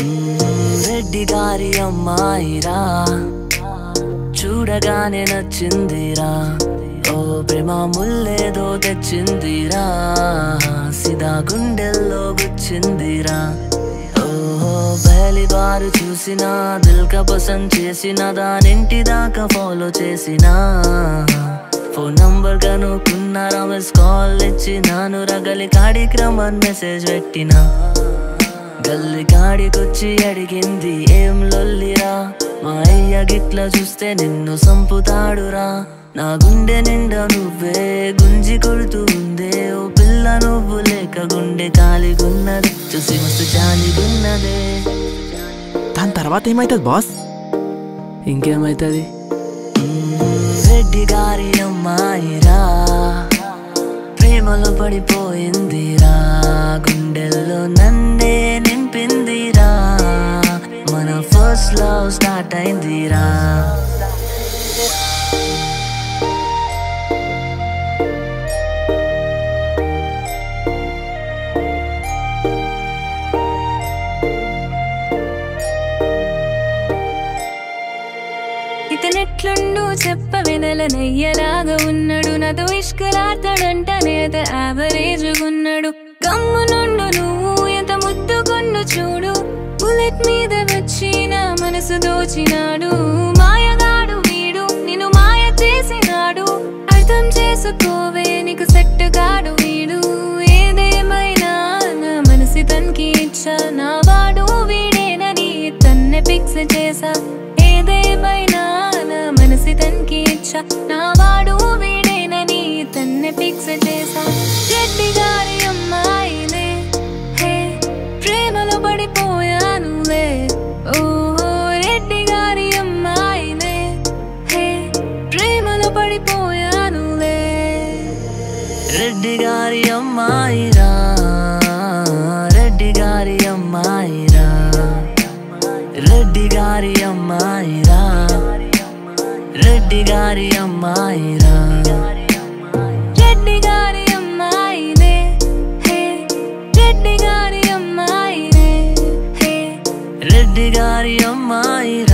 రెడ్డి గారి అమ్మాయిరా చూడగానే నచ్చిందిరా ఓ ప్రేమ ముల్లేదో తెచ్చిందిరా సిదా గుండెల్లో గుచ్చిందిరా ఓహో బయలి బారు చూసిన దిల్క పసంద్ చేసిన దానింటి దాకా ఫాలో చేసిన ఫోన్ నంబర్ కనుక్కున్నారా మిస్ కాల్ ఇచ్చినాను రగలి కాడికి రమ్మని మెసేజ్ పెట్టినా గల్లి కాడికొచ్చి అడిగింది ఏం లొల్లిరా మా అయ్య గిట్ల చూస్తే నిన్ను సంపుతాడురా నా గుండె నిండా నువ్వే గుంజి కొడుతూ ఉందే ఓ పిల్ల నువ్వు లేక గుండె కాలిగున్నది చూసి మస్తు జాలిగున్నదే దాని తర్వాత ఏమైతుంది బాస్ ఇంకేమైతుంది రెడ్డి గారి అమ్మాయిరా ప్రేమలో పడిపోయిందిరా గుండెల్లో నన్నే నింపిందిరా మన ఫస్ట్ లవ్ స్టార్ట్ అయిందిరా ఇతనెట్లుండు చెప్ప వెనల నెయ్యలాగా ఉన్నాడు నాతో ఇష్కలాడతాడంట నేత యావరేజ్ ఉన్నాడు గమ్ము నుండు నువ్వు ఎంత ముద్దుకొన్ను చూడు బుల్లెట్ మీద వచ్చి నా మనసు దోచినాడు మాయగాడు వీడు నిన్ను మాయ చేసినాడు అర్థం చేసుకోవే నీకు సెట్ గాడు వీడు ఏదేమైనా నా మనసి తనకి ఇచ్చా నా వాడు వీడేనని తన్నే ఫిక్స్ చేసా ఏదేమైనా నా మనసి తనకి ఇచ్చా నా వాడు వీడేనని తన్నే ఫిక్స్ చేసా రెడ్డి గారి అమ్మాయిలే హే ప్రేమలో పడిపోయానులే ఓహో రెడ్డి గారి అమ్మాయిలే హే ప్రేమలో పడిపోయానులే రెడ్డి గారి అమ్మాయిరా రెడ్డి గారి అమ్మాయిరా రెడ్డి గారి అమ్మాయిరా రెడ్డి గారి అమ్మాయిరా రెడ్డి గారి అమ్మాయిలే హే రెడ్డి గారి అమ్మాయిలే హే రెడ్డి గారి అమ్మాయిరా